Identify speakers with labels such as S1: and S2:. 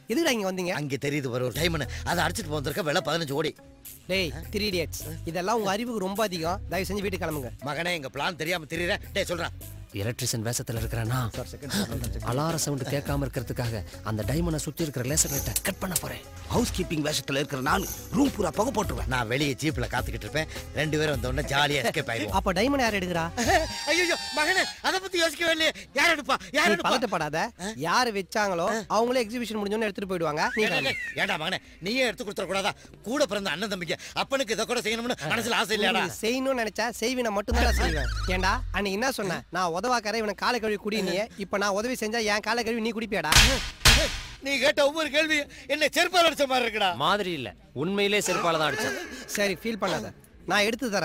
S1: எதுக்குடா இங்க வந்தீங்க
S2: அங்க தெரியுது வர ஒரு டைம்னு அதை அடிச்சிட்டு போந்திருக்க விலை பதினஞ்சு கோடி
S1: டேய் த்ரீ இடியட்ஸ் இதெல்லாம் உங்க அறிவுக்கு ரொம்ப அதிகம் தயவு செஞ்சு வீட்டுக்கு கிளம்புங்க
S2: மகனே எங்க பிளான் தெரியாம தெரியற டேய் சொல்றேன்
S3: எலக்ட்ரிஷியன் வேஷத்துல இருக்கிறானா அலார சவுண்ட் கேட்காம இருக்கிறதுக்காக அந்த டைமண்டை சுத்தி இருக்கிற லேசர் லைட்டை கட் பண்ண போறேன்
S4: ஹவுஸ் கீப்பிங் வேஷத்துல இருக்கிற நான் ரூம் பூரா புகை போட்டுருவேன்
S2: நான் வெளியே ஜீப்ல காத்துக்கிட்டு இருப்பேன் ரெண்டு பேரும் வந்த உடனே ஜாலியா எஸ்கேப் ஆயிடுவோம்
S1: அப்ப டைமண்ட் யார் எடுக்கிறா
S2: ஐயோ மகனே அத பத்தி யோசிக்கவே இல்லையே யார் எடுப்பா யார்
S1: நீ
S2: எடுப்பா
S1: பதட்டப்படாத யாரு வச்சாங்களோ அவங்களே எக்ஸிபிஷன் முடிஞ்சோன்னு எடுத்துட்டு போயிடுவாங்க நீ
S2: டேய்,
S1: கிளம்பு.
S2: டேய், ஏன்டா மகனே நீயே எடுத்து கொடுத்துட கூடாதா கூட பிறந்த அண்ணன் தம்பிக்கு அப்பனுக்கு இதை கூட செய்யணும்னு மனசுல ஆசை இல்லையாடா
S1: நீ செய்யணும்னு நினைச்சா செய்வினை மட்டும் தான் செய்வேன் ஏன்டா அன்னைக்கு என்ன சொன்ன நான் உதவாக்கார இவனை காலை கழுவி குடி நீ இப்ப நான் உதவி செஞ்சா என் காலை கழுவி நீ குடிப்பியாடா
S2: நீ கேட்ட ஒவ்வொரு கேள்வி என்ன செருப்பால் அடிச்ச மாதிரி இருக்குடா
S3: மாதிரி இல்ல உண்மையிலே செருப்பால தான் அடிச்சேன்
S1: சரி ஃபீல் பண்ணாத நான் எடுத்து தரேன்